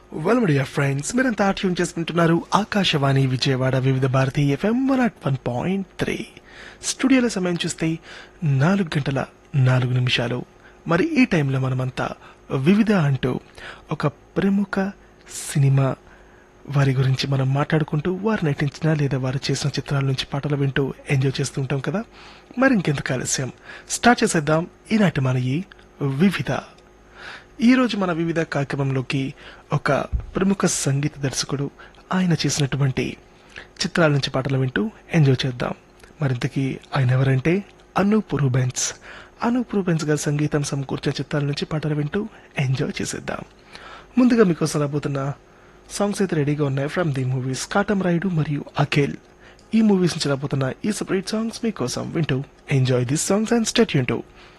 well dear friends మీరంతా tune చేసుకుంటున్నారు Akashvani Vijayawada Vividha Bharati FM one at one point three స్టూడియోలో సమయం చూస్తే నాలుగు గంటల నాలుగు నిమిషాలు మరి ఈ టైంలో మనమంతా వివిధ అంటూ ఒక ప్రముఖ సినిమా వారి గురించి మనం మాట్లాడుకుంటూ వారు నటించిన లేదా వారు చేసిన చిత్రాల నుంచి పాటలు వింటూ ఎంజాయ్ చేస్తూ ఉంటాం కదా మరి ఇంకెందుకు ఆలస్యం స్టార్ట్ చేసేద్దాం ఈనాటి మన ఈ వివిధ ఈ రోజు మన వివిధ కార్యక్రమంలోకి ఒక ప్రముఖ సంగీత దర్శకుడు ఆయన చేసినటువంటి చిత్రాల నుంచి పాటలు వింటూ ఎంజాయ్ చేద్దాం మరింతకీ ఆయన ఎవరంటే అనూప్ రూబెన్స్ అనూప్ రూబెన్స్ గారి సంగీతం సమకూర్చే చిత్రాల నుంచి పాటలు వింటూ ఎంజాయ్ చేసేద్దాం ముందుగా మీకోసం రాబోతున్న సాంగ్స్ అయితే రెడీగా ఉన్నాయి from the movies Katamarayudu మరియు అఖిల్ ఈ మూవీస్ నుంచి రాబోతున్న ఈ సపరేట్ సాంగ్స్ మీకోసం వింటూ enjoy this songs and stay యూన్